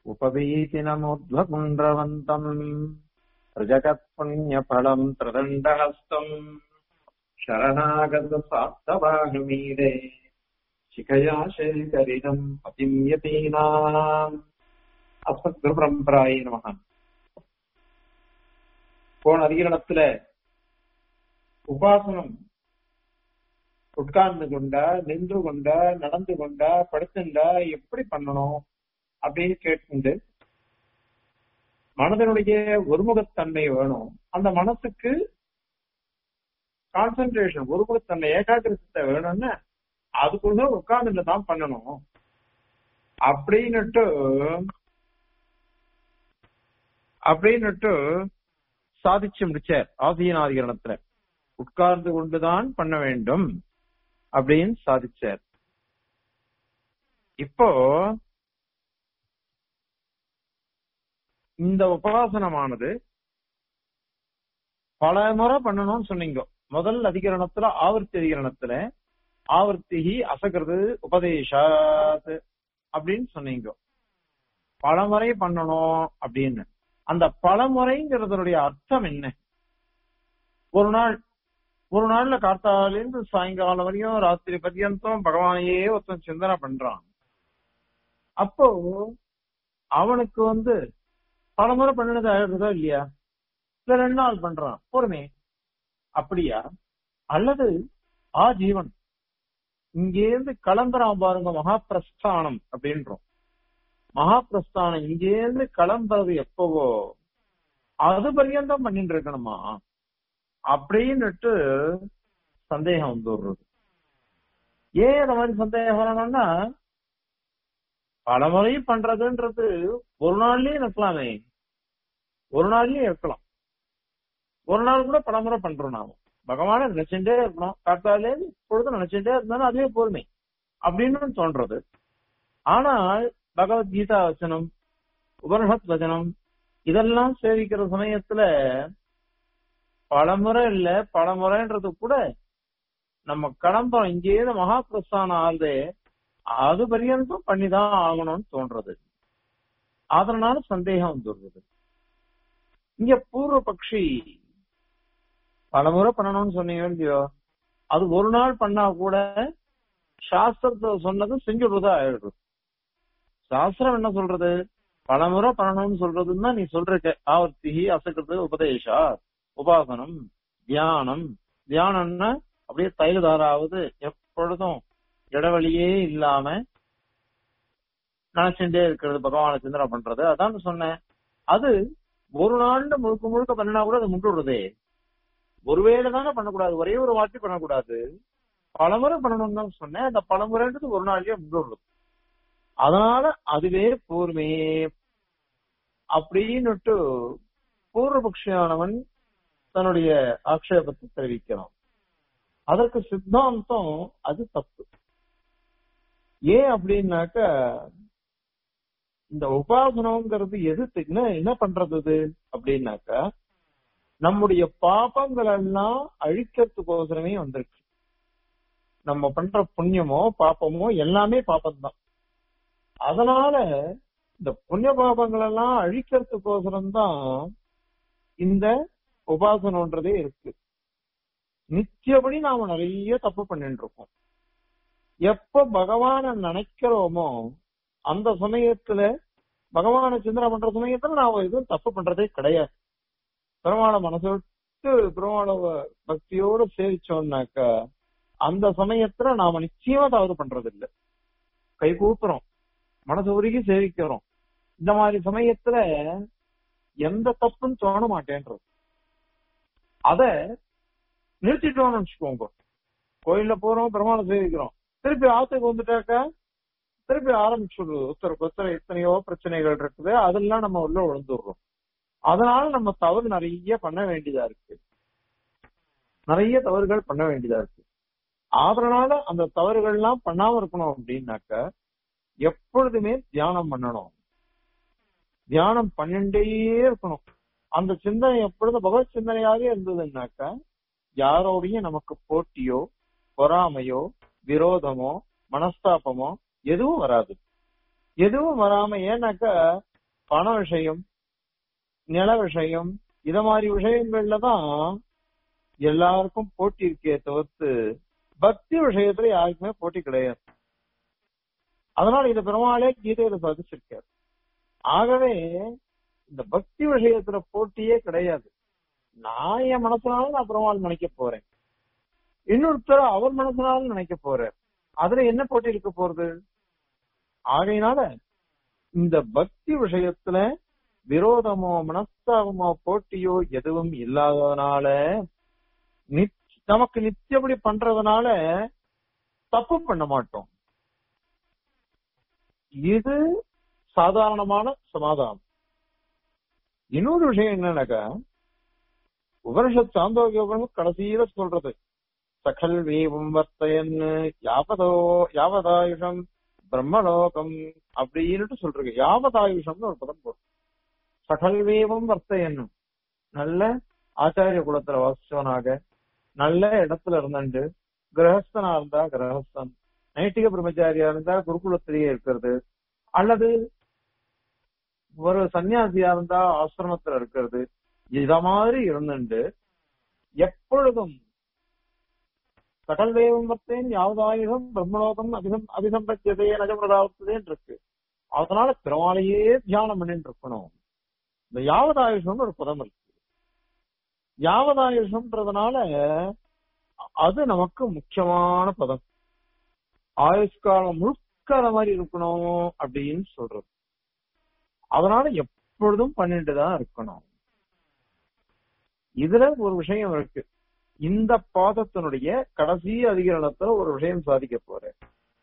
उपवीतिनमुध्वपुण्ड्रवन्तम् प्रजगत्पुण्यफलम् त्रिदण्डहस्तम् शरणागतसाप्तवाहमीरे शिखया शेखरिणम् पतिम् यतीनाम् அஸ்மத்குருபரம்பராய நமக போன அதிகரணத்துல உபாசனம் உட்கார்ந்து கொண்டா நின்று கொண்டா நடந்து கொண்டா படுத்துண்டா எப்படி பண்ணணும் அப்படின்னு கேட்டு மனதனுடைய ஒருமுகத்தன்மை வேணும் அந்த மனசுக்கு கான்சென்ட்ரேஷன் ஒருமுகத்தன்மை ஏகாகிரத்தை வேணும்னு அதுக்குள்ள உட்கார்ந்துட்டு தான் பண்ணணும் அப்படின்னுட்டு அப்படின்னுட்டு சாதிச்சு முடிச்சார் ஆசீனாதிகரணத்துல உட்கார்ந்து கொண்டுதான் பண்ண வேண்டும் அப்படின்னு சாதிச்சார் இப்போ இந்த உபாசனமானது பல முறை பண்ணணும்னு சொன்னீங்க முதல் அதிகரணத்துல ஆவர்த்தி அதிகரணத்துல ஆவர்த்தி அசகிறது உபதேசாத் அப்படின்னு சொன்னீங்க பலமுறை பண்ணணும் அப்படின்னு அந்த பலமுறைங்கிறதுடைய அர்த்தம் என்ன ஒரு நாள் ஒரு நாள்ல கார்த்தாலேருந்து சாயங்காலம் வரையும் ராத்திரி பர்யந்தம் பகவானையே ஒருத்தன் சிந்தனை பண்றான் அப்போ அவனுக்கு வந்து பலமுறை பண்ணினது ஆயிடுறதா இல்லையா இல்ல ரெண்டு நாள் பண்றான் பொறுமே அப்படியா அல்லது ஆ ஜீவன் இங்கேருந்து கிளம்புறான் பாருங்க மகாபிரஸ்தானம் அப்படின்றோம் மகாபிரஸ்தானம் இங்கேருந்து கிளம்புறது எப்பவோ அது பர்யந்தம் பண்ணிட்டு இருக்கணுமா அப்படின்னுட்டு சந்தேகம் வந்துடுறது ஏன் அந்த மாதிரி சந்தேகம் வரணும்னா பலமுறை பண்றதுன்றது ஒரு நாள்லயே இருக்கலாமே ஒரு நாள்லயே இருக்கலாம் ஒரு நாள் கூட பலமுறை பண்றோம் நாம பகவான நினைச்சுட்டே இருக்கணும் காத்தாலே பொழுது நினைச்சுட்டே இருந்தாலும் அதுவே பொறுமை அப்படின்னு தோன்றது ஆனால் பகவத்கீதா வச்சனம் உபனிஷத் வச்சனம் இதெல்லாம் சேவிக்கிற சமயத்துல பலமுறை இல்ல பலமுறைன்றது கூட நம்ம கிளம்புறோம் இங்கேயே மகாபிரஸ்தானம் ஆகுது அது பரியந்தம் பண்ணிதான் ஆகணும்னு தோன்றது அதனால சந்தேகம் வந்துடுறது இங்க பூர்வ பக்ஷி பலமுறை பண்ணணும்னு சொன்னீங்க இல்லையோ அது ஒரு நாள் பண்ணா கூட சாஸ்திரத்தை சொன்னது செஞ்சுடுறதா ஆயிடுறது சாஸ்திரம் என்ன சொல்றது பலமுறை பண்ணணும்னு சொல்றதுன்னா நீ சொல்ற ஆவர்த்தி அசக்கிறது உபதேசா உபாசனம் தியானம் தியானம்னா அப்படியே தைலதாராவது எப்பொழுதும் இடைவெளியே இல்லாம நினைச்சுட்டே இருக்கிறது பகவான சிந்தனை பண்றது அதான் சொன்னேன் அது ஒரு நாள்ல முழுக்க முழுக்க பண்ணினா கூட அது முன்றுடுறதே ஒருவேளை தானே பண்ணக்கூடாது ஒரே ஒரு வாட்டி பண்ணக்கூடாது பலமுறை பண்ணணும்னு தான் சொன்னேன் அந்த பலமுறைன்றது ஒரு நாள்லயே முன்றுடுறது அதனால அதுவே பூர்மே அப்படின்னுட்டு பூர்வபக்ஷியானவன் தன்னுடைய ஆக்ஷேபத்தை தெரிவிக்கிறான் அதற்கு சித்தாந்தம் அது தப்பு ஏன் அப்படின்னாக்க இந்த உபாசனம்ங்கிறது எது என்ன பண்றது இது அப்படின்னாக்க நம்முடைய பாபங்கள் எல்லாம் அழிக்கிறதுக்கோசரமே வந்திருக்கு நம்ம பண்ற புண்ணியமோ பாப்பமோ எல்லாமே பாப்பம்தான் அதனால இந்த புண்ணிய பாபங்கள் எல்லாம் அழிக்கிறதுக்கோசரம் தான் இந்த உபாசனம்ன்றதே இருக்கு நித்தியபடி நாம நிறைய தப்பு பண்ணிட்டு இருக்கோம் எப்ப பகவான நினைக்கிறோமோ அந்த சமயத்துல பகவான சிந்தனை பண்ற சமயத்துல நாம எதுவும் தப்பு பண்றதே கிடையாது பெருமாள மனசு விட்டு பெருமாள பக்தியோட சேவிச்சோம்னாக்க அந்த சமயத்துல நாம நிச்சயமா தவறு பண்றது இல்லை கை கூப்புறோம் மனசு உருகி சேவிக்கிறோம் இந்த மாதிரி சமயத்துல எந்த தப்புன்னு தோண மாட்டேன்றது அத நிறுத்திட்டோம்னு வச்சுக்கோங்க கோயில்ல போறோம் பெருமாளை சேவிக்கிறோம் திருப்பி ஆத்துக்கு வந்துட்டாக்க திருப்பி ஆரம்பிச்சுடுது ஒருத்தருக்கு ஒருத்தர் எத்தனையோ பிரச்சனைகள் இருக்குது அதெல்லாம் நம்ம உள்ள விழுந்துடுறோம் அதனால நம்ம தவறு நிறைய பண்ண வேண்டியதா இருக்கு நிறைய தவறுகள் பண்ண வேண்டியதா இருக்கு அதனால அந்த தவறுகள்லாம் பண்ணாம இருக்கணும் அப்படின்னாக்க எப்பொழுதுமே தியானம் பண்ணணும் தியானம் பண்ணிட்டே இருக்கணும் அந்த சிந்தனை எப்பொழுதும் பகவத் சிந்தனையாவே இருந்ததுன்னாக்க யாரோடையும் நமக்கு போட்டியோ பொறாமையோ விரோதமோ மனஸ்தாபமோ எதுவும் வராது எதுவும் வராம ஏன்னாக்கா பண விஷயம் நில விஷயம் இத மாதிரி விஷயங்கள்ல தான் எல்லாருக்கும் போட்டி இருக்கே தவிர்த்து பக்தி விஷயத்துல யாருக்குமே போட்டி கிடையாது அதனால இந்த பெருமாளே கீதையில சாதிச்சிருக்காரு ஆகவே இந்த பக்தி விஷயத்துல போட்டியே கிடையாது நான் என் மனசுனால நான் பெருமாள் நினைக்க போறேன் இன்னொருத்தர் அவர் மனசுனால நினைக்க போறார் அதுல என்ன போட்டி இருக்க போறது ஆகையினால இந்த பக்தி விஷயத்துல விரோதமோ மனஸ்தாபமோ போட்டியோ எதுவும் இல்லாததுனால நித்- நமக்கு நித்தியபடி பண்றதுனால தப்பு பண்ண மாட்டோம் இது சாதாரணமான சமாதானம் இன்னொரு விஷயம் என்னன்னாக்கா உபனிஷத் சாந்தோக்கிய உபனிஷத் கடைசியில சொல்றது சகல் வீவம் வர்த்தயன் யாவதோ யாவதாயுஷம் பிரம்மலோகம் அப்படின்னுட்டு சொல்றது யாவதாயுஷம்னு ஒரு பதம் போடும் சகல் வீவம் வர்த்தயன் நல்ல ஆச்சாரிய குலத்துல வாசிச்சவனாக நல்ல இடத்துல இருந்துட்டு கிரகஸ்தனா இருந்தா கிரகஸ்தன் நைட்டிக பிரம்மச்சாரியா இருந்தா குருகுலத்திலேயே இருக்கிறது அல்லது ஒரு சன்னியாசியா இருந்தா ஆசிரமத்துல இருக்கிறது இத மாதிரி இருந்துட்டு எப்பொழுதும் சகல் தெய்வம் பத்தேன் யாவதாயுகம் பிரம்மலோகம் அபிசம் அபிசம்பத்தியதே நஜமிரதாவத்ததேன்னு இருக்கு அதனால பெருமாளையே தியானம் பண்ணிட்டு இருக்கணும் இந்த யாவதாயுஷம்னு ஒரு பதம் இருக்கு யாவதாயுஷம்ன்றதுனால அது நமக்கு முக்கியமான பதம் ஆயுஷ்காலம் முழுக்க அந்த மாதிரி இருக்கணும் அப்படின்னு சொல்றது அதனால எப்பொழுதும் பண்ணிட்டு தான் இருக்கணும் இதுல ஒரு விஷயம் இருக்கு இந்த பாதத்தினுடைய கடைசி அதிகரணத்துல ஒரு விஷயம் சாதிக்க போறேன்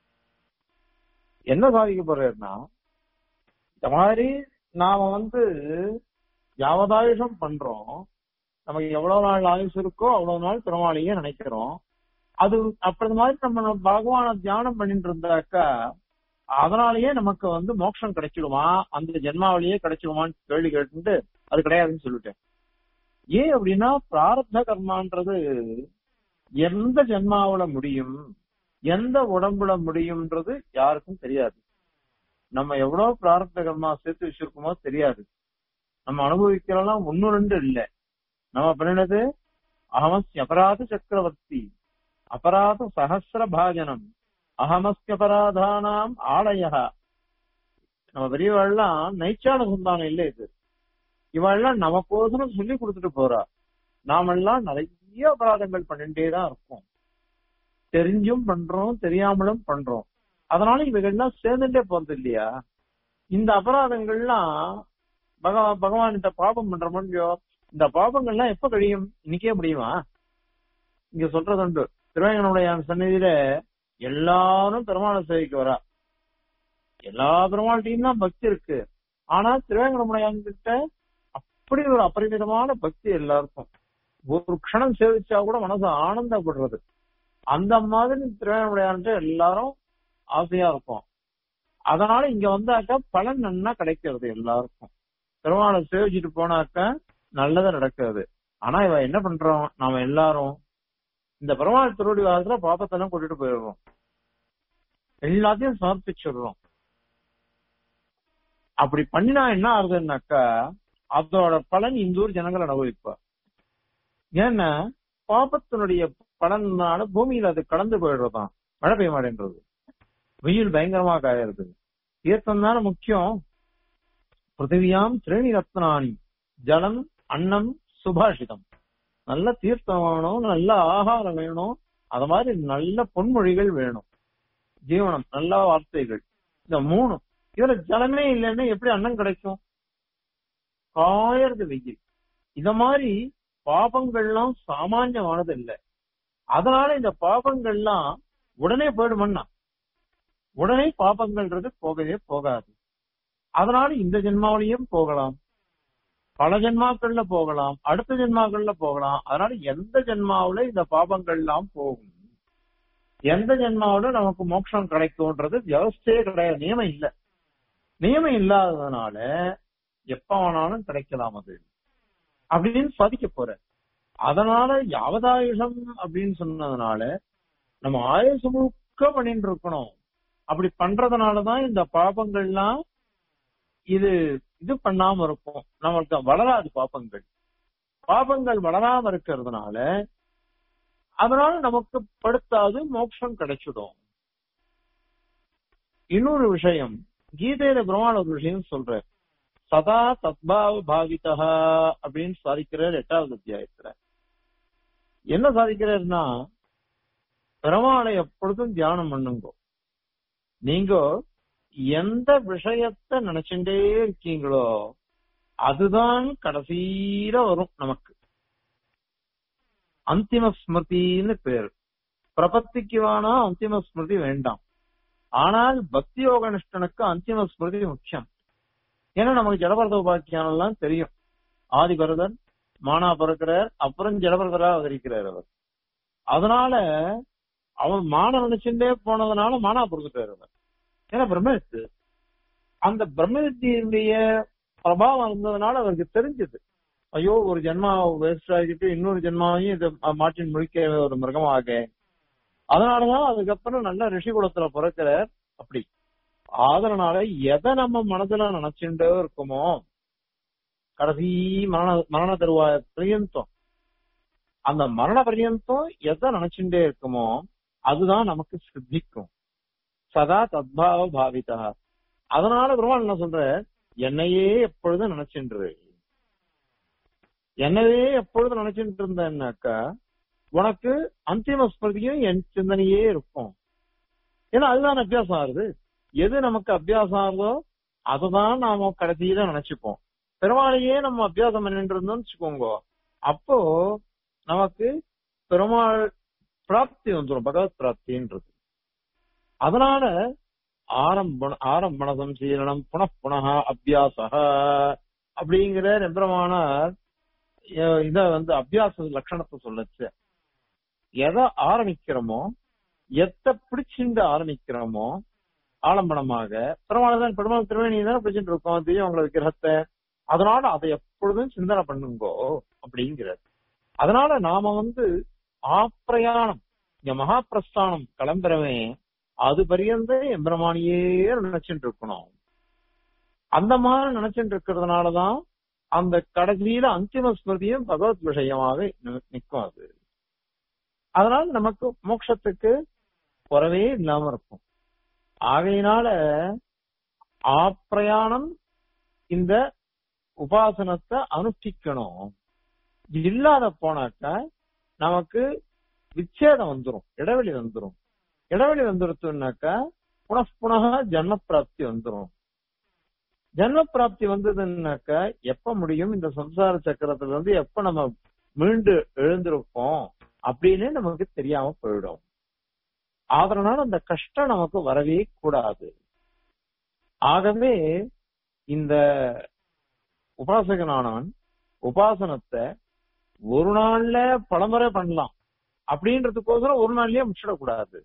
என்ன சாதிக்க போறேன்னா இந்த மாதிரி நாம வந்து யாவதாயுஷம் பண்றோம் நமக்கு எவ்வளவு நாள் ஆயுசு இருக்கோ அவ்வளவு நாள் பெருமாளையே நினைக்கிறோம் அது அப்படி மாதிரி நம்ம பகவான தியானம் பண்ணிட்டு இருந்தாக்கா அதனாலயே நமக்கு வந்து மோட்சம் கிடைச்சிடுமா அந்த ஜென்மாவிலேயே கிடைச்சிடுமான்னு கேள்வி கேட்டு அது கிடையாதுன்னு சொல்லிட்டேன் ஏன் அப்படின்னா பிராரப்த கர்மான்றது எந்த ஜென்மாவுல முடியும் எந்த உடம்புல முடியும்ன்றது யாருக்கும் தெரியாது நம்ம எவ்வளவு பிராரப்த கர்மா சேர்த்து வச்சிருக்கோமோ தெரியாது நம்ம அனுபவிக்கிறோம்லாம் ஒன்னு ரெண்டு இல்ல நம்ம பண்ணினது அகமஸ்ய அபராத சக்கரவர்த்தி அபராத சஹசிர பாஜனம் அகமஸ்யபராதானாம் ஆலய நம்ம பெரியவாள்லாம் நைச்சான சந்தானம் இல்ல இது இவாள்லாம் நமக்கோசரம் சொல்லி கொடுத்துட்டு போறா நாமெல்லாம் நிறைய அபராதங்கள் பண்ணிட்டே தான் இருக்கோம் தெரிஞ்சும் பண்றோம் தெரியாமலும் பண்றோம் அதனால இவைகள்லாம் சேர்ந்துட்டே போறது இல்லையா இந்த அபராதங்கள்லாம் பகவா பகவான்கிட்ட பாபம் பண்ற முடியும் இந்த பாபங்கள்லாம் எப்ப கழியும் இன்னைக்கே முடியுமா இங்க சொல்றது உண்டு திருவேங்கனுடைய சந்நிதியில எல்லாரும் பெருமாளை சேவைக்கு வரா எல்லா பெருமாள்கிட்டையும் தான் பக்தி இருக்கு ஆனா திருவேங்கடமுடையான் கிட்ட அப்படி ஒரு அபரிமிதமான பக்தி எல்லாருக்கும் ஒரு க்ஷணம் சேவிச்சா கூட மனசு ஆனந்தப்படுறது அந்த மாதிரி திருவேங்கடமுடையான்ட்டு எல்லாரும் ஆசையா இருக்கும் அதனால இங்க வந்தாக்கா பலன் நன்னா கிடைக்கிறது எல்லாருக்கும் பெருமாளை சேவிச்சுட்டு போனாக்கா நல்லதா நடக்கிறது ஆனா இவ என்ன பண்றோம் நாம எல்லாரும் இந்த பெருமாள் திருவடி வாரத்துல பாப்பத்தெல்லாம் கூட்டிட்டு போயிடுறோம் எல்லாத்தையும் சமர்ப்பிச்சிடுறோம் அப்படி பண்ணினா என்ன ஆகுதுன்னாக்கா அதோட பலன் இந்த ஊர் ஜனங்கள் அனுபவிப்பா ஏன்னா பாபத்தினுடைய பலனால பூமியில அது கலந்து போயிடுறதாம் மழை பெய்ய மாட்டேன்றது வெயில் பயங்கரமா காயறது தீர்த்தம் தானே முக்கியம் பிருத்திவியாம் திரேணி ரத்னானி ஜலம் அன்னம் சுபாஷிதம் நல்ல தீர்த்தம் வேணும் நல்ல ஆகாரம் வேணும் அது மாதிரி நல்ல பொன்மொழிகள் வேணும் ஜீவனம் நல்ல வார்த்தைகள் இந்த மூணு இதுல ஜலமே இல்லைன்னா எப்படி அன்னம் கிடைக்கும் காயறது வெயில் இத மாதிரி பாபங்கள்லாம் சாமானியமானது இல்லை அதனால இந்த பாபங்கள்லாம் உடனே போயிடுமன்னா உடனே பாபங்கள்ன்றது போகவே போகாது அதனால இந்த ஜென்மாவிலையும் போகலாம் பல ஜென்மாக்கள்ல போகலாம் அடுத்த ஜென்மாக்கள்ல போகலாம் அதனால எந்த ஜென்மாவுல இந்த பாபங்கள்லாம் போகும் எந்த ஜென்மாவுல நமக்கு மோட்சம் கிடைக்கும்ன்றது வியவஸ்தையே கிடையாது நியமம் இல்ல நியமம் இல்லாததுனால எப்ப வேணாலும் கிடைக்கலாம் அது அப்படின்னு சாதிக்க போற அதனால யாவதாயுஷம் அப்படின்னு சொன்னதுனால நம்ம ஆயுசு முழுக்க பண்ணிட்டு இருக்கணும் அப்படி பண்றதுனாலதான் இந்த பாபங்கள்லாம் இது இது பண்ணாம இருக்கும் நமக்கு வளராது பாப்பங்கள் பாபங்கள் வளராம இருக்கிறதுனால அதனால நமக்கு படுத்தாது மோட்சம் கிடைச்சிடும் இன்னொரு விஷயம் கீதையில பெருமாள் ஒரு விஷயம் சொல்ற சதா தத்பாவ பாவிதா அப்படின்னு சாதிக்கிறார் எட்டாவது அத்தியாயத்துல என்ன சாதிக்கிறாருன்னா பெருமாளை எப்பொழுதும் தியானம் பண்ணுங்க நீங்க எந்த விஷயத்த நினைச்சுட்டே இருக்கீங்களோ அதுதான் கடைசியில வரும் நமக்கு அந்திம ஸ்மிருதின்னு பேரு பிரபத்திக்கு வேணா அந்திம ஸ்மிருதி வேண்டாம் ஆனால் பக்தி யோக நிஷ்டனுக்கு அந்திம ஸ்மிருதி முக்கியம் ஏன்னா நமக்கு ஜடபரத உபாக்கியானம் எல்லாம் தெரியும் ஆதிபரதன் மானா பிறக்கிறார் அப்புறம் ஜடபரதரா அவதரிக்கிறார் அவர் அதனால அவர் மான நினைச்சுட்டே போனதுனால மானா பிறந்துட்டார் அவர் ஏன்னா பிரம்மவித்து அந்த பிரம்மவித்தியுடைய பிரபாவம் இருந்ததுனால அவருக்கு தெரிஞ்சது ஐயோ ஒரு ஜென்மா வேஸ்ட் ஆகிட்டு இன்னொரு ஜென்மாவையும் இதை மாற்றின் முழிக்க ஒரு மிருகமாக அதனாலதான் அதுக்கப்புறம் நல்ல ரிஷி குலத்துல பிறக்கிறார் அப்படி அதனால எதை நம்ம மனதுல நினைச்சுட்டே இருக்குமோ கடைசி மரண மரண தருவாய பரியந்தம் அந்த மரண பரியந்தம் எதை நினைச்சுட்டே இருக்குமோ அதுதான் நமக்கு சித்திக்கும் சதா தத்பாவ பாவிதா அதனால பெருமாள் என்ன சொல்ற என்னையே எப்பொழுதும் நினைச்சுன்று என்னவே எப்பொழுதும் நினைச்சுட்டு இருந்தேன்னாக்கா உனக்கு அந்திம ஸ்மிருதியும் என் சிந்தனையே இருக்கும் ஏன்னா அதுதான் அபியாசம் ஆகுது எது நமக்கு அபியாசம் ஆகுதோ அதுதான் நாம கடைசியில நினைச்சுப்போம் பெருமாளையே நம்ம அபியாசம் பண்ணிட்டு இருந்தோம்னு வச்சுக்கோங்க அப்போ நமக்கு பெருமாள் பிராப்தி வந்துடும் பகவத் பிராப்தின்றது அதனால ஆரம்ப ஆரம்பண சம்சீலனம் புன புனக அபியாச அப்படிங்கிற எம்பிரமானார் இத வந்து அபியாச லட்சணத்தை சொல்லச்சு எதை ஆரம்பிக்கிறோமோ எத்த பிடிச்சிருந்து ஆரம்பிக்கிறோமோ ஆலம்பனமாக பெருமாள் தான் பெருமாள் திருவேணி தானே பிடிச்சிட்டு இருக்கோம் தெரியும் உங்களை விக்கிரகத்தை அதனால அதை எப்பொழுதும் சிந்தனை பண்ணுங்கோ அப்படிங்கிறது அதனால நாம வந்து ஆப்பிரயாணம் இங்க மகாபிரஸ்தானம் கிளம்புறவே அது பரியந்த எம்பிரமானியே நினைச்சுட்டு இருக்கணும் அந்த மாதிரி நினைச்சுட்டு இருக்கிறதுனாலதான் அந்த கடைசியில அந்திம ஸ்மிருதியும் பகவத் விஷயமாக நிற்கும் அது அதனால நமக்கு மோட்சத்துக்கு குறவே இல்லாம இருக்கும் ஆகையினால ஆப்பிரயாணம் இந்த உபாசனத்தை அனுஷ்டிக்கணும் இல்லாத போனாக்க நமக்கு விச்சேதம் வந்துரும் இடைவெளி வந்துரும் இடைவெளி வந்துருச்சுனாக்கா புனః ஜன்ம பிராப்தி வந்துரும் ஜன்ம பிராப்தி வந்ததுன்னாக்க எப்ப முடியும் இந்த சம்சார சக்கரத்துல இருந்து எப்ப நம்ம மீண்டு எழுந்திருப்போம் அப்படின்னு நமக்கு தெரியாம போயிடும் அதனால அந்த கஷ்டம் நமக்கு வரவே கூடாது ஆகவே இந்த உபாசகனானவன் உபாசனத்தை ஒரு நாள்ல பலமுறை பண்ணலாம் அப்படின்றதுக்கோசரம் ஒரு நாள்லயே முடிச்சிடக்கூடாது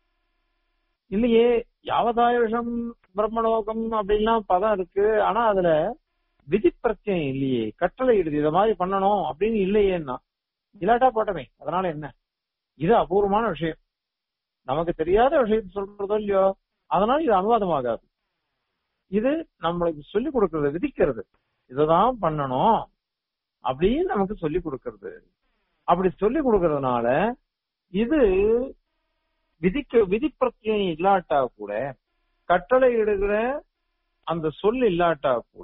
இல்லையே யாவதாய விஷம் பிரம்மலோகம் அப்படின்லாம் பதம் இருக்கு ஆனா அதுல விதி பிரச்சனை இல்லையே கட்டளை இடுது இத மாதிரி பண்ணணும் அப்படின்னு இல்லையேன்னா இல்லாட்டா போட்டமே அதனால என்ன இது அபூர்வமான விஷயம் நமக்கு தெரியாத விஷயத்த சொல்றதோ இல்லையோ அதனால இது அனுவாதமாகாது இது நம்மளுக்கு சொல்லி கொடுக்கறது விதிக்கிறது இததான் பண்ணணும் அப்படின்னு நமக்கு சொல்லி கொடுக்கறது அப்படி சொல்லி கொடுக்கறதுனால இது விதிக்க விதி பிரச்சனை இல்லாட்டா கூட கட்டளை இடுகிற அந்த சொல் இல்லாட்டா கூட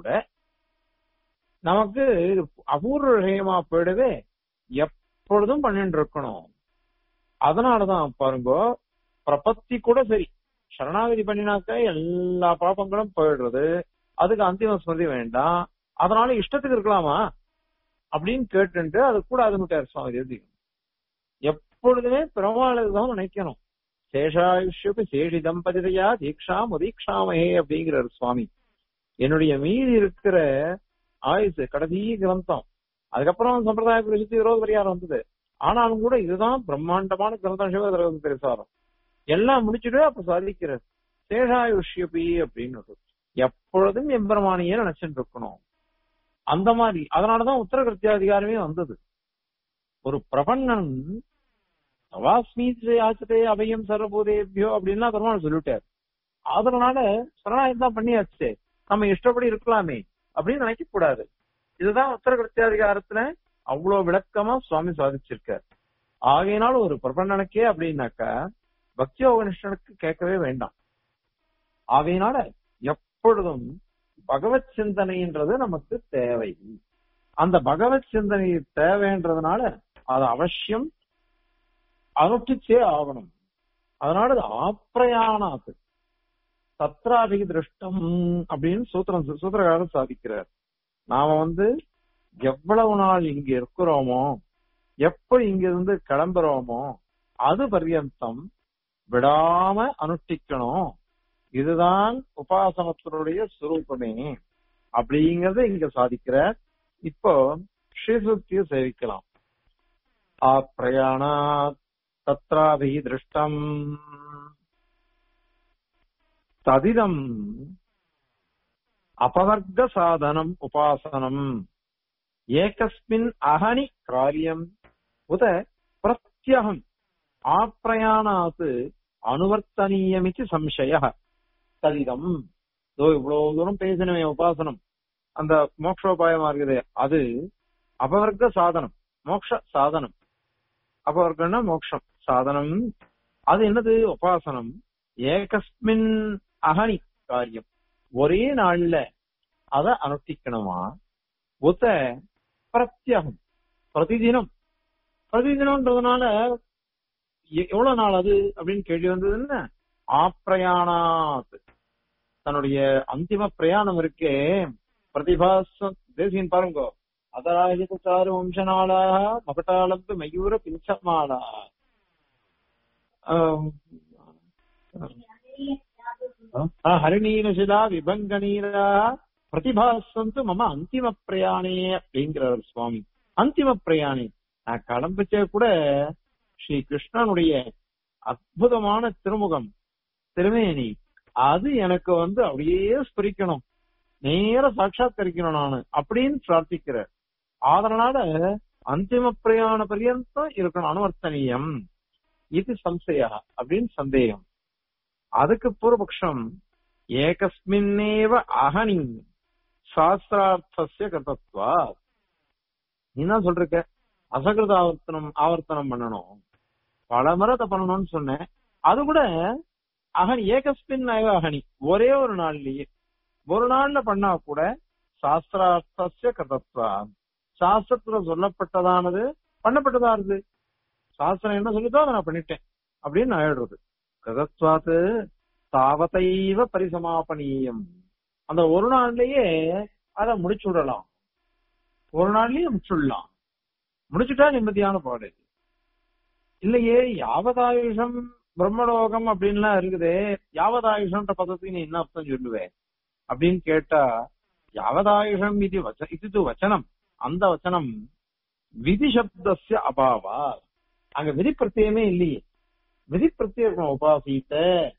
நமக்கு அபூர்வ விஷயமா போயிடவே எப்பொழுதும் பண்ணிட்டு இருக்கணும் அதனாலதான் பாருங்க பிரபத்தி கூட சரி சரணாகதி பண்ணினாக்க எல்லா பாப்பங்களும் போயிடுறது அதுக்கு அந்திம ஸ்மிருதி வேண்டாம் அதனால இஷ்டத்துக்கு இருக்கலாமா அப்படின்னு கேட்டுட்டு அது கூட அதுனுட்டார் சுவாமி எழுதிக்கணும் எப்பொழுதுமே பெருமாளுக்கு தான் நினைக்கணும் சேஷாயுஷ்யக்கு சேஷி தம்பதியா தீக்ஷா முதீக்ஷாமஹே அப்படிங்கிறார் சுவாமி என்னுடைய மீதி இருக்கிற ஆயுசு கடைசி கிரந்தம் அதுக்கப்புறம் சம்பிரதாய பிரசித்தி விரோத பரிகாரம் வந்தது ஆனாலும் கூட இதுதான் பிரம்மாண்டமான கிரந்தம் சிவ பெருசாரம் எல்லாம் முடிச்சுட்டு அப்ப சாதிக்கிறார் சேஷாயுஷ்யபி அப்படின்னு எப்பொழுதும் எம்பெருமானியே நினைச்சுட்டு இருக்கணும் அந்த மாதிரி அதனாலதான் உத்தரகிருத்தியாதிகாரமே வந்தது ஒரு பிரபன்னன் நவாஸ்மீத் ஆச்சதே அபயம் சர்வபூதேபியோ அப்படின்லாம் பெருமாள் சொல்லிட்டார் அதனால சரணாயம் தான் பண்ணியாச்சு நம்ம இஷ்டப்படி இருக்கலாமே அப்படின்னு நினைக்க கூடாது இதுதான் உத்தர கிருத்தியாதிகாரத்துல அவ்வளவு விளக்கமா சுவாமி சாதிச்சிருக்கார் ஆகையினால ஒரு பிரபண்டனுக்கே அப்படின்னாக்கா பக்தி யோகனிஷ்டனுக்கு கேட்கவே வேண்டாம் ஆகையினால எப்பொழுதும் பகவத் சிந்தனைன்றது நமக்கு தேவை அந்த பகவத் சிந்தனை தேவைன்றதுனால அது அவசியம் அனுஷ்டிச்சே ஆகணும் அதனால அது ஆப்பிரயானாது தத்ராபி திருஷ்டம் அப்படின்னு சூத்திரம் சூத்திரகாரர் சாதிக்கிறார் நாம வந்து எவ்வளவு நாள் இங்க இருக்கிறோமோ எப்ப இங்க இருந்து கிளம்புறோமோ அது பர்யந்தம் விடாம அனுஷ்டிக்கணும் இதுதான் உபாசனத்தினுடைய சுரூபமே அப்படிங்கறத இங்க சாதிக்கிறார் இப்போ ஸ்ரீசுத்திய சேவிக்கலாம் ஆப்ரயாணா தத்ராபி திருஷ்டம் ததிதம் அபவர்க்க சாதனம் உபாசனம் ஏகஸ்மின் அகனி காரியம் உத பிரத்யகம் ஆப்ரயாணாத் அனுவர்த்தனீயமிச்சு சம்சய ததிதம் இதோ இவ்வளவு தூரம் பேசினவே உபாசனம் அந்த மோக்ஷோபாயமா இருக்குது அது அபவர்க்க சாதனம் மோக்ஷ சாதனம் அபவர்க்கம்னா மோக்ஷம் சாதனம் அது என்னது உபாசனம் ஏகஸ்மின் அகனி காரியம் ஒரே நாள்ல அத அனுஷ்டிக்கணுமா உத்த பிரத்யகம் பிரதிதினம் பிரதிதினம்ன்றதுனால எவ்வளவு நாள் அது அப்படின்னு கேள்வி வந்ததுன்னா ஆப்ரயாணாத் தன்னுடைய அந்திம பிரயாணம் இருக்கே பிரதிபாசம் தேசியன் பாருங்க அதராஜாரு வம்சநாளா மகட்டாளம்பு மயூர பிஞ்சமாளா ஹரிணீனசிலா விபங்கனீரா பிரதிபாசந்து மம அந்திம பிரயாணே அப்படிங்கிறார் சுவாமி அந்திம பிரயாணி நான் கடம்பச்சே கூட ஸ்ரீ கிருஷ்ணனுடைய அற்புதமான திருமுகம் திருமேனி அது எனக்கு வந்து அப்படியே ஸ்பரிக்கணும் நேர சாட்சாத்கரிக்கணும் நானு அப்படின்னு பிரார்த்திக்கிறார் அதனால அந்திம பிரயாண பரியந்தம் இருக்கணும் அனுவர்த்தனீயம் இது சம்சயா அப்படின்னு சந்தேகம் அதுக்கு பூர்வபக்ஷம் ஏகஸ்மின்னேவ அகனி சாஸ்திரார்த்தசிய கர்த்தத்வா நீ என்ன சொல்ற அசகிருத ஆவர்த்தனம் ஆவர்த்தனம் பண்ணணும் பல முறை பண்ணணும்னு சொன்னேன் அது கூட அகனி ஏகஸ்மின் அகனி ஒரே ஒரு நாள்லயே ஒரு நாள்ல பண்ணா கூட சாஸ்திரார்த்தசிய கர்த்தத்வா சாஸ்திரத்துல சொல்லப்பட்டதானது பண்ணப்பட்டதா இருக்கு சாஸ்திரம் என்ன சொல்லுதோ அதை நான் பண்ணிட்டேன் அப்படின்னு ஆயிடுறது கதத்வாத்து தாவதைவ பரிசமாபனீயம் அந்த ஒரு நாள்லயே அதை முடிச்சு விடலாம் ஒரு நாள்லயே முடிச்சுடலாம் முடிச்சுட்டா நிம்மதியான பாடு இல்லையே யாவதாயுஷம் பிரம்மலோகம் அப்படின்லாம் இருக்குது யாவதாயுஷம்ன்ற பதத்துக்கு நீ என்ன அர்த்தம் சொல்லுவேன் அப்படின்னு கேட்டா யாவதாயுஷம் இது வச்ச இது வச்சனம் அந்த வச்சனம் விதி சப்தஸ்ய அபாவா அங்க விதி பிரத்தியமே இல்லையே விதி பிரத்தியம் இருக்கணும் உபாசீத்த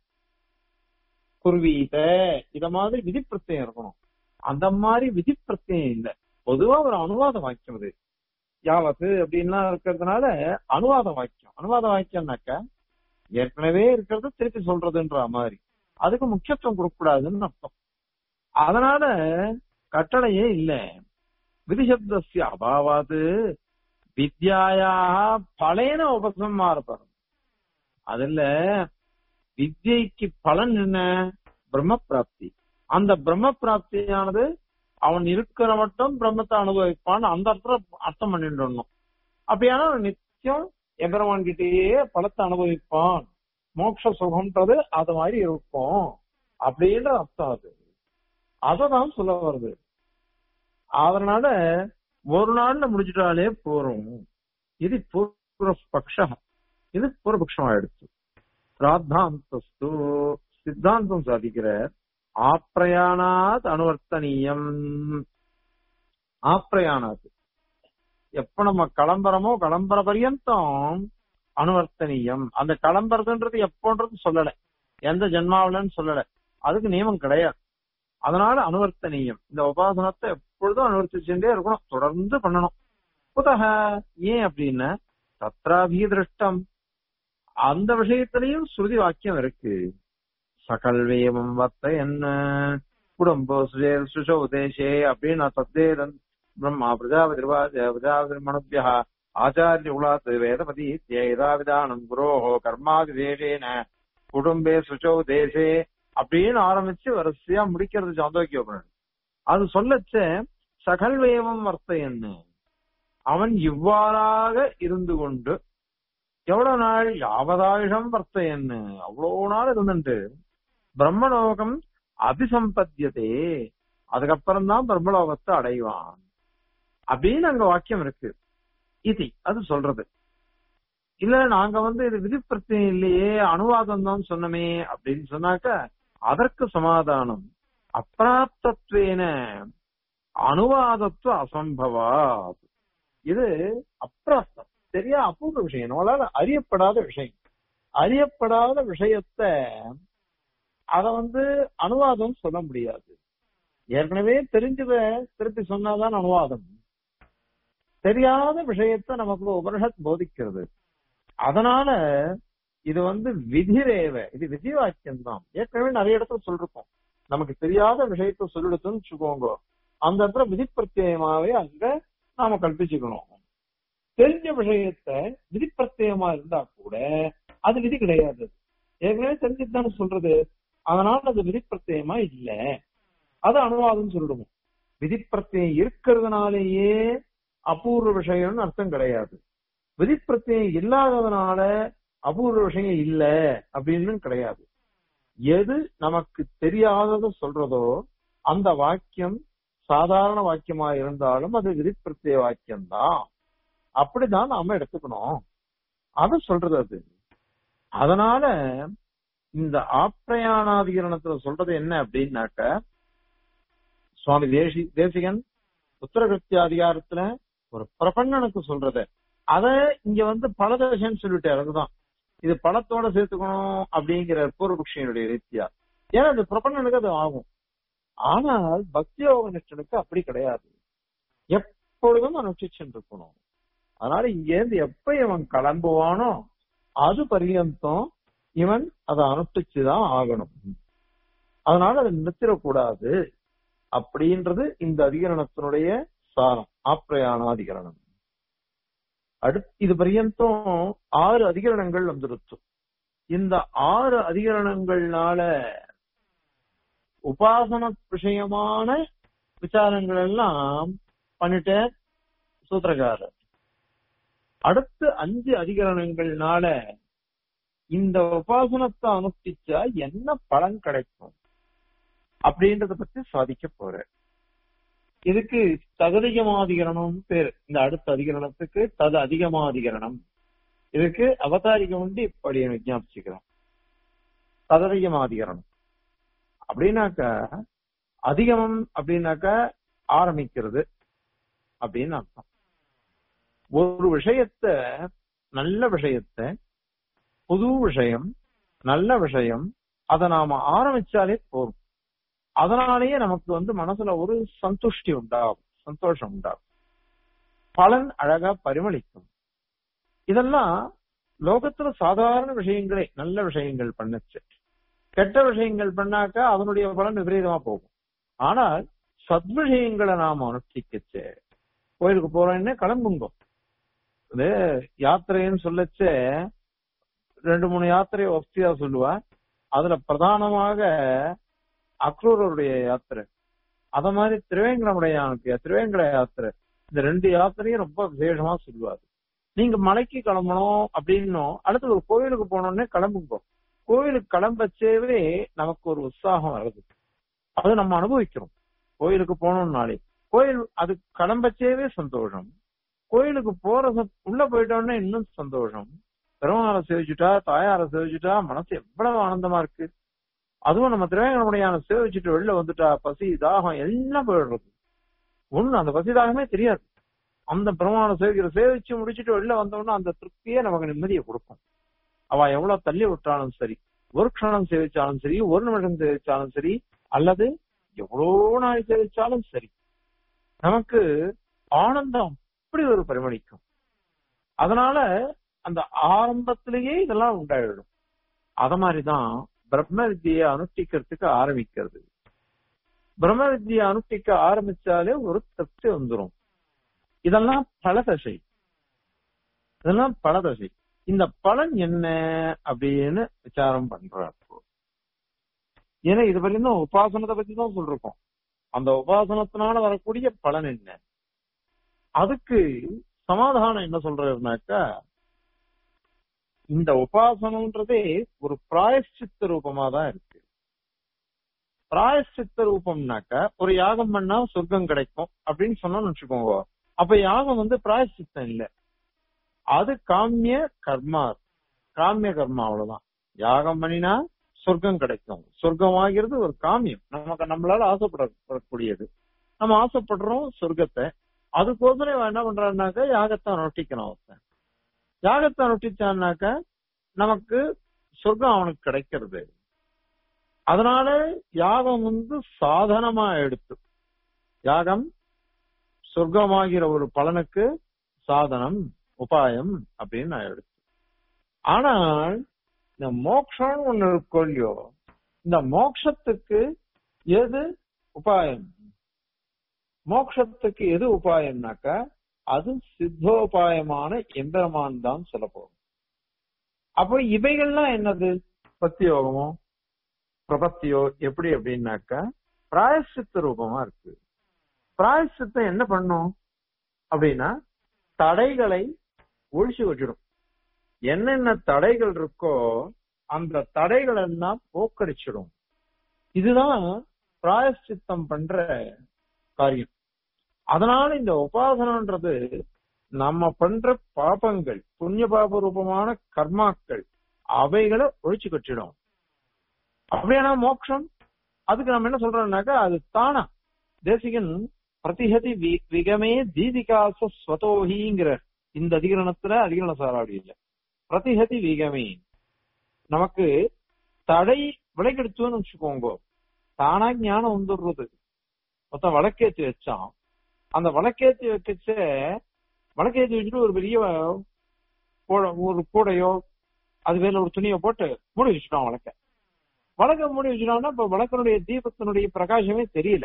குர்வீத இத மாதிரி விதி பிரத்தியம் இருக்கணும் அந்த மாதிரி விதி பிரத்தியம் இல்ல பொதுவா ஒரு அனுவாத வாக்கியம் அது யாவத்து அப்படின்லாம் இருக்கிறதுனால அனுவாத வாக்கியம் அனுவாத வாக்கியம்னாக்க ஏற்கனவே இருக்கிறத திருப்பி சொல்றதுன்ற மாதிரி அதுக்கு முக்கியத்துவம் கொடுக்கக்கூடாதுன்னு அர்த்தம் அதனால கட்டளையே இல்ல விதிசப்தஸ்ய அபாவாது வித்யாயா பலேன உபசம்மாரப்படும் அதுல வித்யைக்கு பலன் என்ன பிரம்ம பிராப்தி அந்த பிரம்ம பிராப்தியானது அவன் இருக்கிற மட்டும் பிரம்மத்தை அனுபவிப்பான் அந்த அர்த்தம் அர்த்தம் பண்ணிடணும் அப்படியானா நித்தியம் எபரவான் கிட்டேயே பலத்தை அனுபவிப்பான் மோட்ச சுகம்ன்றது அது மாதிரி இருக்கும் அப்படின்ற அர்த்தம் அது அததான் சொல்ல வருது அதனால ஒரு நாள்ல முடிச்சிட்டாலே போறோம் இது பூர்வபக்ஷ இது பூர்வபக்ஷம் ஆயிடுச்சு பிராத்தாந்தஸ்து சித்தாந்தம் சாதிக்கிற ஆப்ரயானாத் அனுவர்த்தனீயம் ஆப்ரயானாத் எப்ப நம்ம கிளம்புறோமோ கிளம்புற பரியந்தம் அனுவர்த்தனீயம் அந்த கிளம்புறதுன்றது எப்போன்றது சொல்லல எந்த ஜென்மாவிலன்னு சொல்லல அதுக்கு நியமம் கிடையாது அதனால அனுவர்த்தனீயம் இந்த உபாசனத்தை எப்பொழுதும் அனுவர்த்திச்சுட்டே இருக்கணும் தொடர்ந்து பண்ணணும் புதக ஏன் அப்படின்னா தத்ராபி திருஷ்டம் அந்த விஷயத்திலையும் ஸ்ருதி வாக்கியம் இருக்கு சகல்வேமம் வத்த என்ன குடும்போ சுஜே சுஷோ உதேசே அப்படின்னு நான் தத்தேதன் பிரம்மா பிரஜாபதிர்வா பிரஜாபதி மனுபியா ஆச்சாரிய உலாத் வேதபதி ஏதாவிதானம் குரோஹோ கர்மாதிதேசேன குடும்பே சுச்சோ தேசே அப்படின்னு ஆரம்பிச்சு வரிசையா முடிக்கிறது சாந்தோக்கிய உபநிடதம் அது சொல்லச்ச சகல்வேவம் வர்த்தையன்னு அவன் இவ்வாறாக இருந்து கொண்டு எவ்வளவு நாள் யாவதாயுஷம் வர்த்தையன்னு அவ்வளவு நாள் இருந்துட்டு பிரம்மலோகம் அபிசம்பத்தியதே அதுக்கப்புறம் தான் பிரம்மலோகத்தை அடைவான் அப்படின்னு அங்க வாக்கியம் இருக்கு இது அது சொல்றது இல்ல நாங்க வந்து இது விதி பிரச்சனை இல்லையே அனுவாதம் தான் சொன்னமே அப்படின்னு சொன்னாக்க அதற்கு சமாதானம் அப்பிராப்தத்வேன அனுவாதத்துவ அசம்பவா இது அப்பிராப்தம் சரியா அபூர்வ விஷயம் நம்மளால அறியப்படாத விஷயம் அறியப்படாத விஷயத்த அத வந்து அனுவாதம் சொல்ல முடியாது ஏற்கனவே தெரிஞ்சத திருப்பி சொன்னாதான் அனுவாதம் தெரியாத விஷயத்த நமக்கு உபனிஷத் போதிக்கிறது அதனால இது வந்து விதிரேவ இது விதி வாக்கியம் தான் ஏற்கனவே நிறைய இடத்துல சொல்லிருக்கோம் நமக்கு தெரியாத விஷயத்த சொல்லிடுத்துன்னு வச்சுக்கோங்க அந்த இடத்துல விதி பிரத்யேகமாவே அங்க நாம கல்பிச்சுக்கணும் தெரிஞ்ச விஷயத்த விதி பிரத்யேகமா இருந்தா கூட அது விதி கிடையாது ஏற்கனவே தெரிஞ்சுட்டு தானே சொல்றது அதனால அது விதி பிரத்யேகமா இல்ல அது அனுவாதம் சொல்லிடுவோம் விதி பிரத்யம் இருக்கிறதுனாலேயே அபூர்வ விஷயம்னு அர்த்தம் கிடையாது விதி பிரத்யம் இல்லாததுனால அபூர்வ விஷயம் இல்ல அப்படின்னு கிடையாது எது நமக்கு தெரியாதது சொல்றதோ அந்த வாக்கியம் சாதாரண வாக்கியமா இருந்தாலும் அது விதி பிரத்ய வாக்கியம் தான் அப்படிதான் நாம எடுத்துக்கணும் அது சொல்றது அது அதனால இந்த ஆப்பிரயாணாதிகரணத்துல சொல்றது என்ன அப்படின்னாக்க சுவாமி தேசி தேசிகன் உத்தரகிருத்திய அதிகாரத்துல ஒரு பிரபண்ணனுக்கு சொல்றத அத இங்க வந்து பலதேசம் சொல்லிட்டாரு அதுதான் இது பழத்தோட சேர்த்துக்கணும் அப்படிங்கிற பூர்வபக்ஷியனுடைய ரீதியா ஏன்னா அது பிரபண்ணனுக்கு அது ஆகும் ஆனால் பக்தி யோக நிஷ்டனுக்கு அப்படி கிடையாது எப்பொழுதும் அனுஷ்டிச்சுட்டு இருக்கணும் அதனால இங்க இருந்து எப்ப இவன் கிளம்புவானோ அது பரியந்தம் இவன் அதை அனுஷ்டிச்சுதான் ஆகணும் அதனால அதை நிறுத்திடக்கூடாது அப்படின்றது இந்த அதிகரணத்தினுடைய சாரம் ஆப்ரயாணாதிகரணம் அடுத்து இது பரியந்தம் ஆறு அதிகரணங்கள் வந்துருச்சு இந்த ஆறு அதிகரணங்கள்னால உபாசன விஷயமான விசாரங்கள் எல்லாம் பண்ணிட்ட சூத்திரகாரர் அடுத்து அஞ்சு அதிகரணங்கள்னால இந்த உபாசனத்தை அனுஷ்டிச்சா என்ன பலன் கிடைக்கும் அப்படின்றத பத்தி சாதிக்க போற இதுக்கு தகுதிகமாதிகரணம் பேர் இந்த அடுத்த அதிகரணத்துக்கு தது அதிகமாதிகரணம் இதுக்கு அவதாரிகம் உண்டு இப்படி விஜாபிச்சுக்கிறோம் தததிகமாதிகரணம் அப்படின்னாக்க அதிகமம் அப்படின்னாக்க ஆரம்பிக்கிறது அப்படின்னு அர்த்தம் ஒரு விஷயத்த நல்ல விஷயத்த புது விஷயம் நல்ல விஷயம் அதை நாம ஆரம்பிச்சாலே போதும் அதனாலேயே நமக்கு வந்து மனசுல ஒரு சந்துஷ்டி உண்டாகும் சந்தோஷம் உண்டாகும் பலன் அழகா பரிமளிக்கும் இதெல்லாம் லோகத்துல சாதாரண விஷயங்களே நல்ல விஷயங்கள் பண்ணுச்சு கெட்ட விஷயங்கள் பண்ணாக்கா அதனுடைய பலன் விபரீதமா போகும் ஆனால் சத்விஷயங்களை நாம அனுஷ்டிக்கச்சு கோயிலுக்கு போறோம்னு கிளம்புங்க இது யாத்திரைன்னு சொல்லச்சே ரெண்டு மூணு யாத்திரையை வசதியா சொல்லுவா அதுல பிரதானமாக அக்ரூரருடைய யாத்திரை அத மாதிரி திருவேங்கடமுடையானுக்கு திருவேங்கட யாத்திரை இந்த ரெண்டு யாத்திரையும் ரொம்ப விசேஷமா சொல்லுவாரு நீங்க மலைக்கு கிளம்பணும் அப்படின்னும் அடுத்து ஒரு கோயிலுக்கு போனோம்னே கிளம்புங்க கோயிலுக்கு கிளம்பச்சேவே நமக்கு ஒரு உற்சாகம் வருது அது நம்ம அனுபவிக்கிறோம் கோயிலுக்கு போனோம்னாலே கோயில் அது கிளம்பச்சேவே சந்தோஷம் கோயிலுக்கு போற உள்ள போயிட்டோம்னா இன்னும் சந்தோஷம் பெருமாளை சேவிச்சுட்டா தாயாரை சேவிச்சுட்டா மனசு எவ்வளவு ஆனந்தமா இருக்கு அதுவும் நம்ம திருவேங்கடமுடையான சேவிச்சுட்டு வெளில வந்துட்டா பசி தாகம் எல்லாம் போயிடுறது ஒண்ணு அந்த பசி தாகமே தெரியாது அந்த பெருமாளை சேவிக்கிற சேவிச்சு முடிச்சுட்டு வெளில வந்தோம்னா அந்த திருப்தியே நமக்கு நிம்மதியை கொடுக்கும் அவ எவ்வளவு தள்ளி விட்டாலும் சரி ஒரு க்ஷணம் சேவிச்சாலும் சரி ஒரு நிமிடம் சேவிச்சாலும் சரி அல்லது எவ்வளோ நாள் சேவிச்சாலும் சரி நமக்கு ஆனந்தம் அப்படி ஒரு பரிமளிக்கும் அதனால அந்த ஆரம்பத்திலேயே இதெல்லாம் உண்டாயிடும் அத மாதிரிதான் பிரம்ம வித்தியை அனுஷ்டிக்கிறதுக்கு ஆரம்பிக்கிறது பிரம்ம வித்யை அனுஷ்டிக்க ஆரம்பிச்சாலே ஒரு திருப்தி வந்துரும் இதெல்லாம் பலதசை இதெல்லாம் பலதசை இந்த பலன் என்ன அப்படின்னு விசாரம் பண்றார் ஏன்னா இது வரையும் உபாசனத்தை பத்தி தான் சொல்றோம் அந்த உபாசனத்தினால வரக்கூடிய பலன் என்ன அதுக்கு சமாதானம் என்ன சொல்றதுனாக்கா இந்த உபாசனம்ன்றதே ஒரு பிராயஷ்சித்த ரூபமா தான் இருக்கு பிராயஷ்சித்த ரூபம்னாக்க ஒரு யாகம் பண்ணா சொர்க்கம் கிடைக்கும் அப்படின்னு சொன்னோம்னு வச்சுக்கோங்க அப்ப யாகம் வந்து பிராயஷ்சித்தம் இல்ல அது காமிய கர்மா காமிய கர்மா அவ்வளவுதான் யாகம் பண்ணினா சொர்க்கம் கிடைக்கும் சொர்க்கம் ஆகிறது ஒரு காமியம் நமக்கு நம்மளால ஆசைப்படக்கூடியது நம்ம ஆசைப்படுறோம் சொர்க்கத்தை அதுக்கோசரம் இவன் என்ன பண்றான்னாக்கா யாகத்தை நொட்டிக்கணும் ஒருத்தன் யாகத்தை நொட்டிச்சான்னாக்க நமக்கு சொர்க்கம் அவனுக்கு கிடைக்கிறது அதனால யாகம் வந்து சாதனமா எடுத்து யாகம் சொர்க்கமாகிற ஒரு பலனுக்கு சாதனம் உபாயம் அப்படின்னு நான் எடுத்து ஆனால் இந்த மோக்ஷம் ஒண்ணு இருக்கும் இல்லையோ இந்த மோக்ஷத்துக்கு எது உபாயம் மோக்ஷத்துக்கு எது உபாயம்னாக்கா அது சித்தோபாயமான எந்திரமான் தான் சொல்ல போகும் அப்போ இவைகள்லாம் என்னது பத்தியோகமோ பிரபத்தியோ எப்படி அப்படின்னாக்கா பிராயசித்த ரூபமா இருக்கு பிராயசித்தம் என்ன பண்ணும் அப்படின்னா தடைகளை ஒழிச்சு வச்சிடும் என்னென்ன தடைகள் இருக்கோ அந்த தடைகள் எல்லாம் போக்கடிச்சிடும் இதுதான் பிராயசித்தம் பண்ற காரியம் அதனால இந்த உபாசனன்றது நம்ம பண்ற பாபங்கள் புண்ணிய பாப ரூபமான கர்மாக்கள் அவைகளை ஒழிச்சு கட்டிடும் அப்படியானா மோட்சம் அதுக்கு நம்ம என்ன சொல்றோம்னாக்கா அது தானா தேசிகன் பிரதிஹதி விகமே தீதிகாச ஸ்வதோஹிங்கிற இந்த அதிகரணத்துல அதிகரண சாராடி இல்ல பிரதிஹதி விகமே நமக்கு தடை விலைக்கெடுத்துன்னு வச்சுக்கோங்க தானா ஞானம் வந்துடுறது மொத்தம் வழக்கேத்தி வச்சான் அந்த வழக்கேத்தி வைக்கச்ச வழக்கேத்தி வச்சுட்டு ஒரு பெரிய ஒரு கூடையோ அது மேல ஒரு துணியை போட்டு மூடி வச்சுட்டான் வழக்க வழக்க மூடி வச்சுட்டான்னா இப்ப வழக்கனுடைய தீபத்தினுடைய பிரகாசமே தெரியல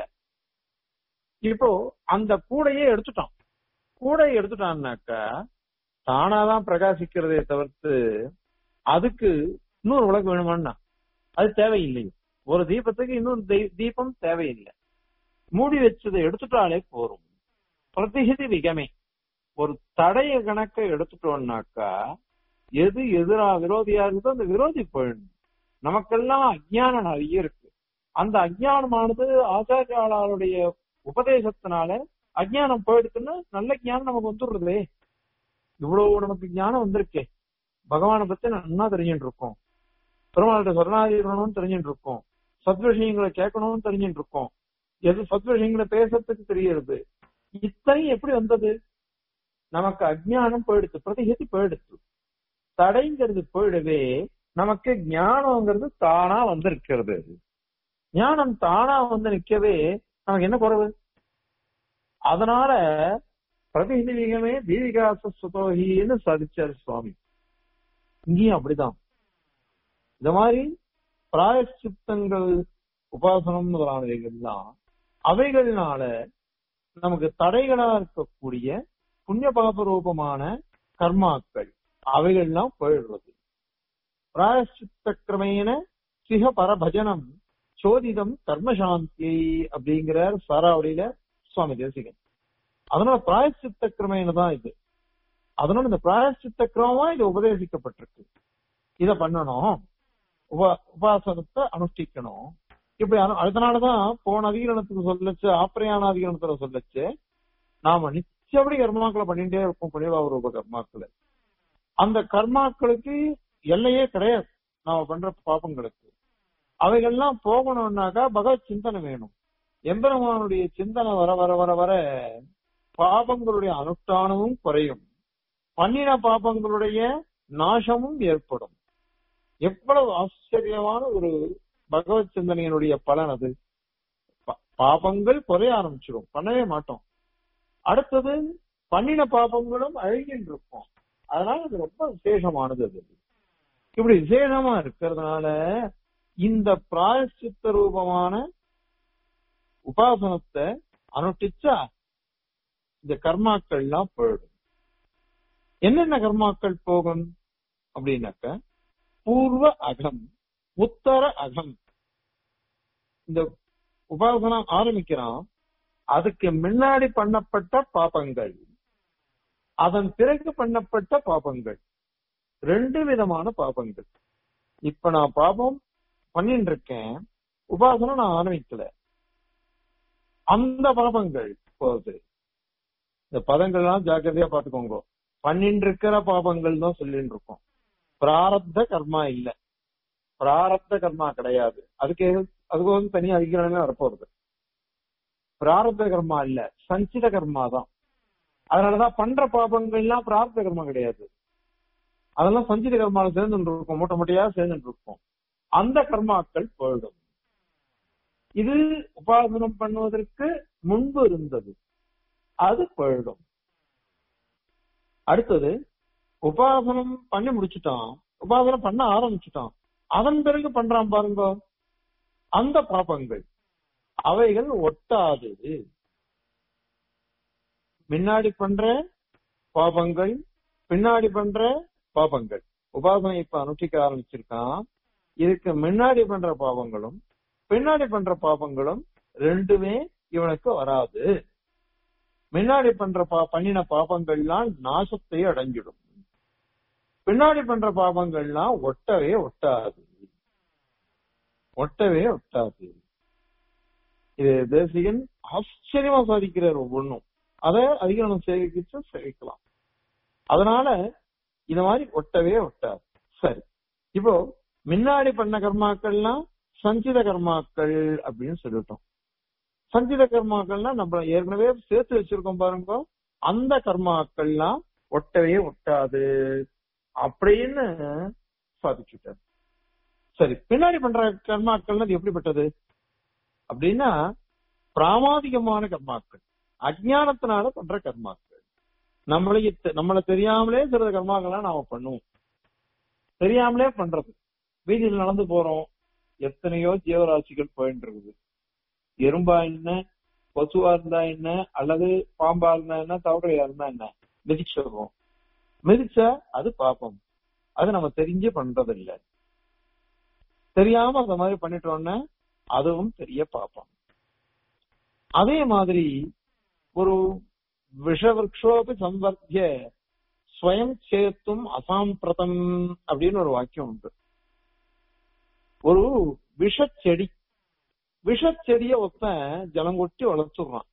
இப்போ அந்த கூடையே எடுத்துட்டான் கூடையை எடுத்துட்டான்னாக்கா தானாதான் பிரகாசிக்கிறதே தவிர்த்து அதுக்கு இன்னொரு விளக்கு வேணுமான்னா அது தேவையில்லை ஒரு தீபத்துக்கு இன்னொரு தீபம் தேவையில்லை மூடி வச்சதை எடுத்துட்டாலே போரும் பிரதிகிதி விகமே ஒரு தடைய கணக்கை எடுத்துட்டோம்னாக்கா எது எதிரா விரோதியா இருக்குதோ அந்த விரோதி போயிடணும் நமக்கெல்லாம் அஜ்ஞானம் நிறைய இருக்கு அந்த அஜ்ஞானமானது ஆச்சாரியாளருடைய உபதேசத்தினால அஜ்ஞானம் போயிடுச்சுன்னா நல்ல ஞானம் நமக்கு வந்துடுறதே இவ்வளவு நமக்கு ஞானம் வந்திருக்கே பகவானை பத்தி நல்லா தெரிஞ்சுட்டு இருக்கோம் பெருமாள்கிட்ட சொர்ணாதிகரணம்னு தெரிஞ்சுட்டு இருக்கோம் சத் விஷயங்களை கேட்கணும்னு தெரிஞ்சுட்டு இருக்கோம் எது சத் விஷயங்களை பேசுறதுக்கு தெரியறது இத்தனையும் எப்படி வந்தது நமக்கு அஜ்ஞானம் போயிடுச்சு பிரதிகதி போயிடுச்சு தடைங்கிறது போயிடவே நமக்கு ஞானம்ங்கிறது தானா வந்திருக்கிறது ஞானம் தானா வந்து நிக்கவே நமக்கு என்ன குறைவு அதனால பிரதிநிதிகமே தீவிகாச சுதோகின்னு சாதிச்சார் சுவாமி இங்கேயும் அப்படிதான் இந்த மாதிரி பிராயச்சித்தங்கள் உபாசனம் முதலானவைகள்லாம் அவைகள்னால நமக்கு தடைகளா இருக்கக்கூடிய புண்ணிய பாப ரூபமான கர்மாக்கள் அவைகள்லாம் போயிடுறது பிராயச்சித்த கிரமேன சிக பரபஜனம் சோதிதம் கர்மசாந்தியை அப்படிங்கிறார் சாராவளியில சுவாமி தேசிகன் அதனால பிராயச்சித்த கிரமேன தான் இது அதனால இந்த பிராயச்சித்த கிரமமா இது உபதேசிக்கப்பட்டிருக்கு இத பண்ணணும் உப உபாசனத்தை அனுஷ்டிக்கணும் இப்படி அதனாலதான் போன அதிகரணத்துக்கு சொல்லச்சு ஆப்பிரையான அதிகரணத்துல சொல்லச்சு நாம நிச்சயப்படி கர்மாக்களை பண்ணிட்டே இருப்போம் புனிதபாவ ரூப கர்மாக்களை அந்த கர்மாக்களுக்கு எல்லையே கிடையாது நாம பண்ற பாப்பங்களுக்கு அவைகள்லாம் போகணும்னாக்கா பகவத் சிந்தனை வேணும் எம்பெருமானுடைய சிந்தனை வர வர வர வர பாபங்களுடைய அனுஷ்டானமும் குறையும் பண்ணின பாபங்களுடைய நாசமும் ஏற்படும் எவ்வளவு ஆச்சரியமான ஒரு பகவத் சிந்தனையினுடைய பலன் அது பாபங்கள் குறைய ஆரம்பிச்சிடும் பண்ணவே மாட்டோம் அடுத்தது பண்ணின பாபங்களும் அழுகின்னு இருக்கும் அதனால அது ரொம்ப விசேஷமானது அது இப்படி விசேஷமா இருக்கிறதுனால இந்த பிராயசித்த ரூபமான உபாசனத்தை அனுஷ்டிச்சா இந்த கர்மாக்கள்லாம் போயிடும் என்னென்ன கர்மாக்கள் போகும் அப்படின்னாக்க பூர்வ அகம் உத்தர அகம் இந்த உபாசனம் ஆரம்பிக்கிறான் அதுக்கு முன்னாடி பண்ணப்பட்ட பாபங்கள் அதன் பிறகு பண்ணப்பட்ட பாபங்கள் ரெண்டு விதமான பாபங்கள் இப்ப நான் பாபம் பண்ணிட்டு இருக்கேன் உபாசனம் நான் ஆரம்பிக்கல அந்த பாபங்கள் போகுது இந்த பதங்கள்லாம் ஜாக்கிரதையா பாத்துக்கோங்க பண்ணிட்டு இருக்கிற பாபங்கள் தான் சொல்லிட்டு இருக்கோம் பிராரப்த கர்மா இல்ல பிராரப்த கர்மா கிடையாது அதுக்கு அதுக்கு வந்து தனி அதிகாரமே வரப்போறது பிராரப்த கர்மா இல்ல சஞ்சித கர்மா தான் அதனாலதான் பண்ற பாபங்கள்லாம் பிராரப்த கர்மா கிடையாது அதெல்லாம் சஞ்சித கர்மால சேர்ந்துட்டு இருக்கும் மூட்டை மூட்டையா சேர்ந்துட்டு இருக்கும் அந்த கர்மாக்கள் போயிடும் இது உபாசனம் பண்ணுவதற்கு முன்பு இருந்தது அது போயிடும் அடுத்தது உபாசனம் பண்ணி முடிச்சுட்டான் உபாசனம் பண்ண ஆரம்பிச்சுட்டான் அதன் பிறகு பண்றான் பாருங்க அந்த பாபங்கள் அவைகள் ஒட்டாது முன்னாடி பண்ற பாபங்கள் பின்னாடி பண்ற பாபங்கள் உபாசனை இப்ப அனுஷ்டிக்க ஆரம்பிச்சிருக்கான் இதுக்கு முன்னாடி பண்ற பாவங்களும் பின்னாடி பண்ற பாபங்களும் ரெண்டுமே இவனுக்கு வராது முன்னாடி பண்ற பா பண்ணின பாபங்கள்லாம் நாசத்தை அடைஞ்சிடும் பின்னாடி பண்ற பாபங்கள்லாம் ஒட்டவே ஒட்டாது ஒட்டவே ஒட்டாது இது தேசிகன் ஆச்சரியமா சாதிக்கிறார் ஒவ்வொன்றும் அதை அதிகம் சேவிச்சு சேவிக்கலாம் அதனால இந்த மாதிரி ஒட்டவே ஒட்டாது சரி இப்போ முன்னாடி பண்ண கர்மாக்கள்லாம் சஞ்சித கர்மாக்கள் அப்படின்னு சொல்லிட்டோம் சஞ்சித கர்மாக்கள்னா நம்ம ஏற்கனவே சேர்த்து வச்சிருக்கோம் பாருங்க அந்த கர்மாக்கள்லாம் ஒட்டவே ஒட்டாது அப்படின்னு சாதிச்சுட்டார் சரி பின்னாடி பண்ற கர்மாக்கள்னா அது எப்படிப்பட்டது அப்படின்னா பிராமாதிகமான கர்மாக்கள் அஜானத்தினால பண்ற கர்மாக்கள் நம்மளைய நம்மள தெரியாமலே சில கர்மாக்கள்லாம் நாம பண்ணுவோம் தெரியாமலே பண்றது வீதியில் நடந்து போறோம் எத்தனையோ ஜீவராசிகள் போயிட்டு இருக்குது எறும்பா என்ன கொசுவா இருந்தா என்ன அல்லது பாம்பா இருந்தா என்ன தவறையா இருந்தா என்ன மிதிச்சிடுறோம் மிதிச்சா அது பாப்போம் அது நம்ம தெரிஞ்சு பண்றது இல்ல தெரியாம அந்த மாதிரி பண்ணிட்டோம்னா அதுவும் தெரிய பார்ப்போம் அதே மாதிரி ஒரு விஷவருஷோபி சம்பர்த்திய ஸ்வயம் சேத்தும் அசாம்பிரதம் அப்படின்னு ஒரு வாக்கியம் உண்டு ஒரு விஷச்செடி விஷச்செடிய ஒருத்தன் ஜலம் கொட்டி வளர்த்துடுறான்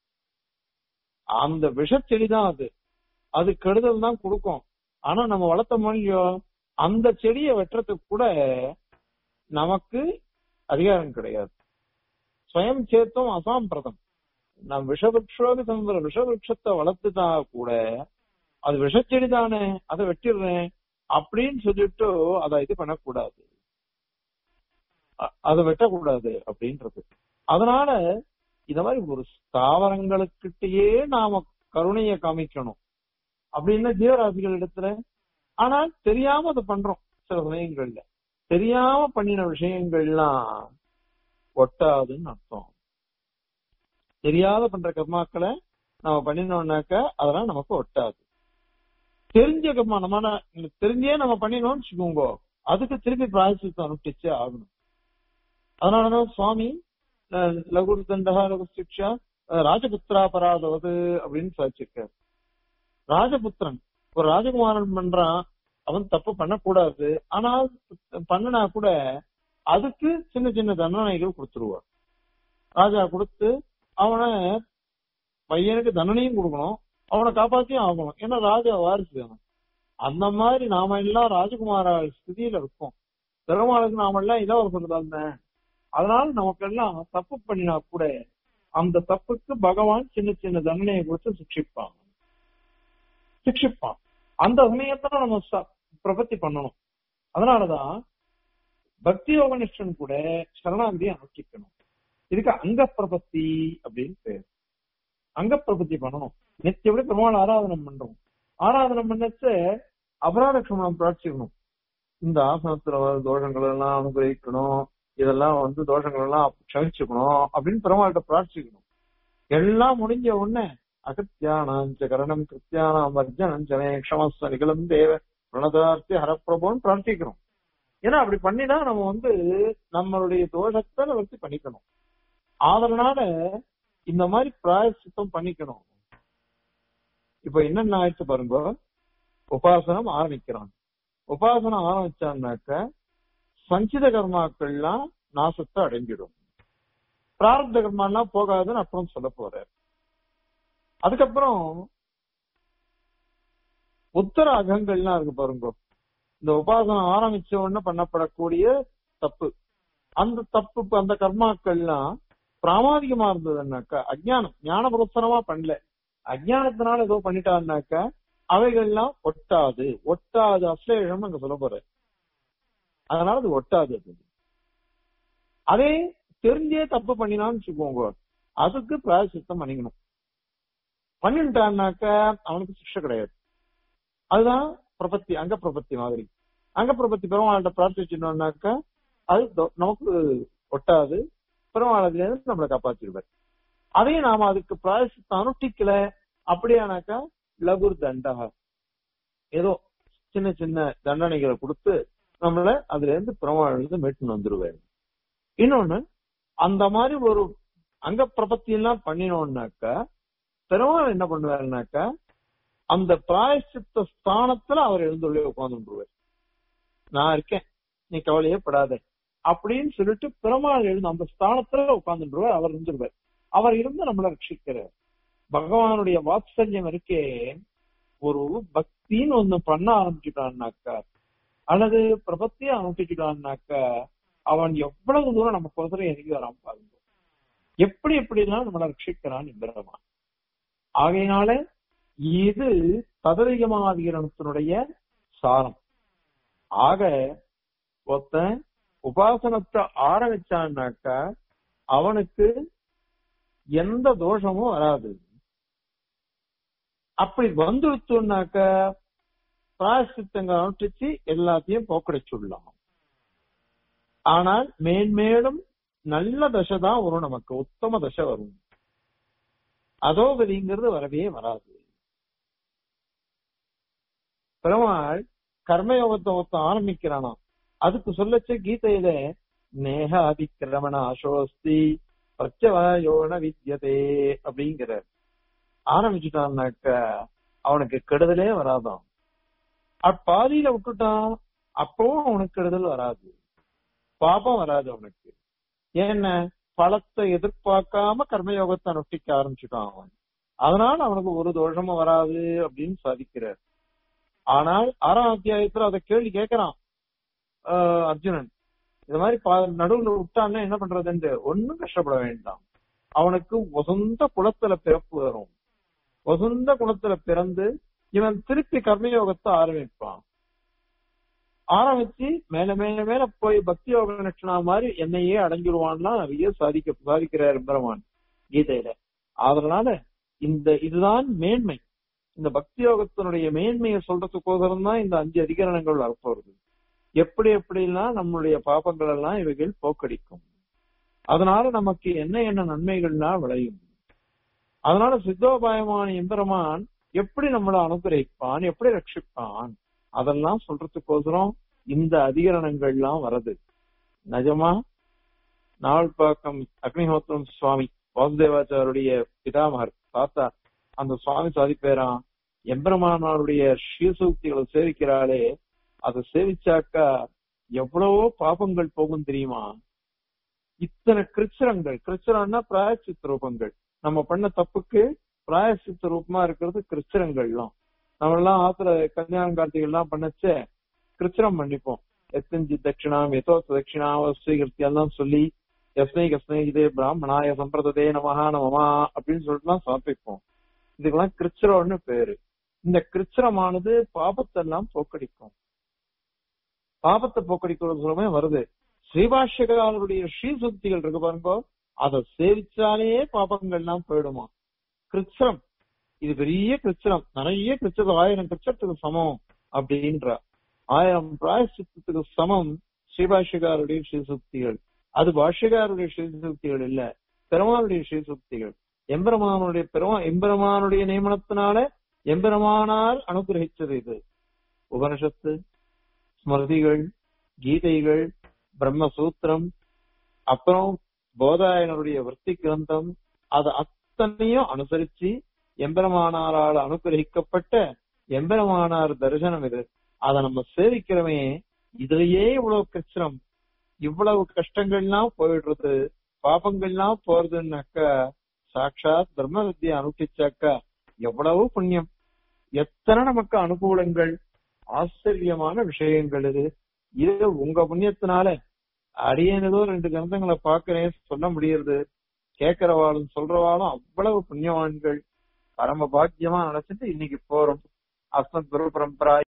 அந்த விஷச்செடி தான் அது அது கெடுதல் தான் கொடுக்கும் ஆனா நம்ம வளர்த்த மொழியோ அந்த செடியை வெட்டுறதுக்கு கூட நமக்கு அதிகாரம் கிடையாது ஸ்வயம் சேத்தம் அசாம்பிரதம் நான் விஷவருஷோபி சம்பர விஷவருஷத்தை வளர்த்துட்டா கூட அது விஷச்செடி தானே அதை வெட்டிடுறேன் அப்படின்னு சொல்லிட்டு அதை இது பண்ணக்கூடாது அதை வெட்டக்கூடாது அப்படின்றது அதனால இந்த மாதிரி ஒரு ஸ்தாவரங்களுக்கிட்டயே நாம கருணைய காமிக்கணும் அப்படின்னா ஜீவராசிகள் இடத்துல ஆனால் தெரியாம அதை பண்றோம் சில சமயங்கள்ல தெரியாம பண்ணின விஷயங்கள்லாம் ஒட்டாதுன்னு அர்த்தம் தெரியாத பண்ற கர்மாக்களை நம்ம பண்ணினோம்னாக்க அதெல்லாம் நமக்கு ஒட்டாது தெரிஞ்ச கர்மா நம்ம தெரிஞ்சே நம்ம பண்ணினோம்னு வச்சுக்கோங்க அதுக்கு திருப்பி பிராயசித்தம் அனுஷ்டிச்சே ஆகணும் அதனாலதான் சுவாமி லகு தண்டகா லகு சிக்ஷா ராஜபுத்திராபராதவது அப்படின்னு சாதிச்சிருக்காரு ராஜபுத்திரன் ஒரு ராஜகுமாரன் பண்றான் அவன் தப்பு பண்ணக்கூடாது ஆனால் பண்ணனா கூட அதுக்கு சின்ன சின்ன தண்டனைகள் கொடுத்துருவார் ராஜா கொடுத்து அவனை பையனுக்கு தண்டனையும் கொடுக்கணும் அவனை காப்பாத்தியும் ஆகணும் ஏன்னா ராஜா வாரிசு வேணும் அந்த மாதிரி நாம எல்லாம் ராஜகுமார ஸ்திதியில இருக்கோம் பெருமாளுக்கு நாம எல்லாம் இளவரசர் தானே அதனால நமக்கு எல்லாம் தப்பு பண்ணினா கூட அந்த தப்புக்கு பகவான் சின்ன சின்ன தண்டனையை கொடுத்து சிக்ஷிப்பான் சிக்ஷிப்பான் அந்த சமயத்துல நம்ம பிரபத்தி பண்ணணும் அதனாலதான் பக்தி யோகனிஷ்டன் கூட சரணாந்தியை அனுஷ்டிக்கணும் இதுக்கு அங்க பிரபத்தி அப்படின்னு பேர் அங்க பிரபத்தி பண்ணணும் நித்தியப்படி பெருமாள் ஆராதனம் பண்றோம் ஆராதனம் பண்ணச்ச அபராத க்ஷமணம் பிரார்த்திக்கணும் இந்த ஆசனத்துல வர தோஷங்கள் எல்லாம் அனுகிரகிக்கணும் இதெல்லாம் வந்து தோஷங்கள் எல்லாம் க்ஷமிச்சுக்கணும் அப்படின்னு பெருமாள்கிட்ட பிரார்த்திக்கணும் எல்லாம் முடிஞ்ச உடனே அகத்தியானாம் ச கரணம் கிருத்தியானாம் வர்ஜனம் ஜனே க்ஷமஸ்வ நிகழும் தேவ பிரணதார்த்தி ஹரப்பிரபோன்னு பிரார்த்திக்கணும் ஏன்னா அப்படி பண்ணினா நம்ம வந்து நம்மளுடைய தோஷத்தை நிவர்த்தி பண்ணிக்கணும் அதனால இந்த மாதிரி பிராயசித்தம் பண்ணிக்கணும் இப்ப என்னென்ன ஆயிடுச்சு பாருங்க உபாசனம் ஆரம்பிக்கிறான் உபாசனம் ஆரம்பிச்சான்னாக்க சஞ்சித கர்மாக்கள்லாம் நாசத்தை அடைஞ்சிடும் பிரார்த்த கர்மாலாம் போகாதுன்னு அப்புறம் சொல்ல போறார் அதுக்கப்புறம் உத்தர அகங்கள்லாம் இருக்கு பாருங்க இந்த உபாசனம் ஆரம்பிச்ச உடனே பண்ணப்படக்கூடிய தப்பு அந்த தப்பு அந்த கர்மாக்கள்லாம் பிராமாதிகமா இருந்ததுன்னாக்கா அஜ்ஞானம் ஞான புரஸ்தரமா பண்ணல அஜ்ஞானத்தினால ஏதோ பண்ணிட்டான்னாக்கா அவைகள்லாம் ஒட்டாது ஒட்டாது அசேஷம் அங்க சொல்ல போற அதனால அது ஒட்டாது அது அதே தெரிஞ்சே தப்பு பண்ணினான்னு வச்சுக்கோங்க அதுக்கு பிராயசித்தம் பண்ணிக்கணும் பண்ணிட்டான்னாக்க அவனுக்கு சிக்ஷை கிடையாது அதுதான் பிரபத்தி அங்க பிரபத்தி மாதிரி அங்க பிரபத்தி பெருமாள்கிட்ட பிரார்த்திச்சோம்னாக்கா அது தொ- நமக்கு ஒட்டாது பெருமாள் அதுல இருந்து நம்மளை காப்பாத்திடுவார் அதையும் நாம அதுக்கு பிராயசித்தம் அனுஷ்டிக்கல அப்படியானாக்கா லகுர் தண்டா ஏதோ சின்ன சின்ன தண்டனைகளை கொடுத்து நம்மள அதுல இருந்து பெருமாள் இருந்து மீட்டுன்னு வந்துருவாரு இன்னொன்னு அந்த மாதிரி ஒரு அங்க பிரபத்தி எல்லாம் பண்ணினோம்னாக்கா பெருமாள் என்ன பண்ணுவாருனாக்கா அந்த பிராயசித்த ஸ்தானத்துல அவர் எழுந்துள்ளே உட்கார்ந்துருவார் நான் இருக்கேன் நீ கவலையே படாத அப்படின்னு சொல்லிட்டு பெருமாள் எழுந்து அந்த ஸ்தானத்துல உட்கார்ந்துருவார் அவர் இருந்துருவார் அவர் இருந்து நம்மளை ரட்சிக்கிறார் பகவானுடைய வாத்சல்யம் இருக்கே ஒரு பக்தின்னு ஒண்ணு பண்ண ஆரம்பிச்சுட்டான்னாக்கா அல்லது பிரபத்திய அனுப்பிச்சுட்டான்னாக்கா அவன் எவ்வளவு தூரம் நம்ம கோசரம் இறங்கி வராம பாருங்க எப்படி எப்படி எல்லாம் நம்மளை ரட்சிக்கிறான் எம்பெருமான் ஆகையினால இது ததரிகமாதிகரணத்தினுடைய சாரம் ஆக ஒருத்தன் உபாசனத்தை ஆரம்பிச்சான்னாக்கா அவனுக்கு எந்த தோஷமும் வராது அப்படி வந்துடுத்துனாக்க பிராயசித்தங்கள் அனுஷ்டிச்சு எல்லாத்தையும் போக்கடிச்சுடலாம் ஆனால் மேன்மேலும் நல்ல தசை தான் வரும் நமக்கு உத்தம தசை வரும் அதோகதிங்கிறது வரவே வராது பெருமாள் கர்மயோகத்தை ஒருத்தன் ஆரம்பிக்கிறானாம் அதுக்கு சொல்லச்ச கீதையில நேக அதிக்கிரமண அசோஸ்தி பிரச்சவயோன வித்யதே அப்படிங்கிறார் ஆரம்பிச்சுட்டான்னாக்க அவனுக்கு கெடுதலே வராதாம் அப்பாதியில விட்டுட்டான் அப்பவும் அவனுக்கு கெடுதல் வராது பாபம் வராது அவனுக்கு ஏன்னா பலத்தை எதிர்பார்க்காம கர்மயோகத்தை அனுஷ்டிக்க ஆரம்பிச்சுட்டான் அவன் அதனால அவனுக்கு ஒரு தோஷமும் வராது அப்படின்னு சாதிக்கிறார் ஆனால் ஆறாம் அத்தியாயத்துல அதை கேள்வி கேட்கிறான் ஆஹ் அர்ஜுனன் இது மாதிரி பா- நடுவுல விட்டான்னா என்ன பண்றதுன்னு ஒண்ணும் கஷ்டப்பட வேண்டாம் அவனுக்கு வசந்த குலத்துல பிறப்பு வரும் வசந்த குலத்துல பிறந்து இவன் திருப்பி கர்மயோகத்தை ஆரம்பிப்பான் ஆரம்பிச்சு மேல மேல மேல போய் பக்தி யோக லட்சணா மாதிரி என்னையே அடைஞ்சிருவான்னா நிறைய சாதிக்க சாதிக்கிறார் பெருமான் கீதையில அதனால இந்த இதுதான் மேன்மை இந்த பக்தி யோகத்தினுடைய மேன்மையை சொல்றதுக்கோசரம் தான் இந்த அஞ்சு அதிகரணங்கள் வரப்போறது எப்படி எப்படிலாம் நம்மளுடைய பாபங்கள் எல்லாம் இவைகள் போக்கடிக்கும் அதனால நமக்கு என்ன என்ன நன்மைகள்லாம் விளையும் அதனால சித்தோபாயமான எம்பெருமான் எப்படி நம்மளை அனுகிரகிப்பான் எப்படி ரட்சிப்பான் அதெல்லாம் சொல்றதுக்கோசரம் இந்த அதிகரணங்கள்லாம் வருது நிஜமா நாவல்பாக்கம் அக்னிஹோத்திரம் சுவாமி வாசுதேவாச்சாருடைய பிதாமகர் தாத்தா அந்த சுவாமி சாதிப்பேரான் எம்பெருமானாருடைய ஸ்ரீசூக்திகளை சேவிக்கிறாளே அதை சேவிச்சாக்கா எவ்வளவோ பாபங்கள் போகும் தெரியுமா இத்தனை கிருச்சிரங்கள் கிருச்சிரம்னா பிராயச்சித்த ரூபங்கள் நம்ம பண்ண தப்புக்கு பிராயசித்த ரூபமா இருக்கிறது கிருச்சிரங்கள்லாம் நம்ம எல்லாம் ஆத்துல கல்யாணம் கார்த்திகை எல்லாம் பண்ணச்சே கிருச்சிரம் பண்ணிப்போம் எத்தஞ்சு தட்சிணாம் எதோத்த தட்சிணாவ ஸ்ரீகிருத்தி எல்லாம் சொல்லி எஸ்னை கஸ்னை இதே பிராமணாய சம்பிரததே நமஹா நமமா அப்படின்னு சொல்லிட்டுலாம் சமர்ப்பிப்போம் இதுக்கெல்லாம் கிருச்சிரம்னு பேரு இந்த கிருச்சிரமானது பாபத்தெல்லாம் போக்கடிக்கும் பாபத்தை போக்கடிக்கிறது சொல்லுமே வருது ஸ்ரீபாஷ்யகாரருடைய ஸ்ரீசுக்திகள் இருக்கு பாருங்க அதை சேவிச்சாலே பாபங்கள்லாம் போயிடுமா கிருச்சிரம் இது பெரிய கிருச்சிரம் நிறைய கிருச்சம் ஆயிரம் கிருச்சத்துக்கு சமம் அப்படின்ற ஆயிரம் பிராயசித்தத்துக்கு சமம் ஸ்ரீபாஷ்யகாருடைய ஸ்ரீசுக்திகள் அது பாஷ்யக்காரருடைய ஸ்ரீசுக்திகள் இல்ல பெருமானுடைய ஸ்ரீசுக்திகள் எம்பெருமானுடைய பெருமா எம்பெருமானுடைய நியமனத்தினால எம்பெருமானார் அனுகிரகிச்சது இது உபனிஷத்து ஸ்மிருதிகள் கீதைகள் பிரம்மசூத்திரம் அப்புறம் போதாயனருடைய விற்பி கிரந்தம் அது அத்தனையும் அனுசரிச்சு எம்பெருமானாரால் அனுகிரகிக்கப்பட்ட எம்பெருமானார் தரிசனம் இது அதை நம்ம சேவிக்கிறவே இதுலயே இவ்வளவு கஷ்டம் இவ்வளவு கஷ்டங்கள்லாம் போயிடுறது பாபங்கள்லாம் போறதுன்னாக்கா சாட்சாத் பிரம்ம வித்தியை அனுஷ்டிச்சாக்கா எவ்வளவு புண்ணியம் எத்தனை நமக்கு அனுகூலங்கள் ஆச்சரியமான விஷயங்கள் இது இது உங்க புண்ணியத்தினால அடியேனதோ ரெண்டு கிரந்தங்களை பாக்குறேன் சொல்ல முடியறது கேட்கிறவாளும் சொல்றவாளும் அவ்வளவு புண்ணியவான்கள் பரம பாக்கியமா நினைச்சிட்டு இன்னைக்கு போறோம் அஸ்மத் குரு பரம்பரா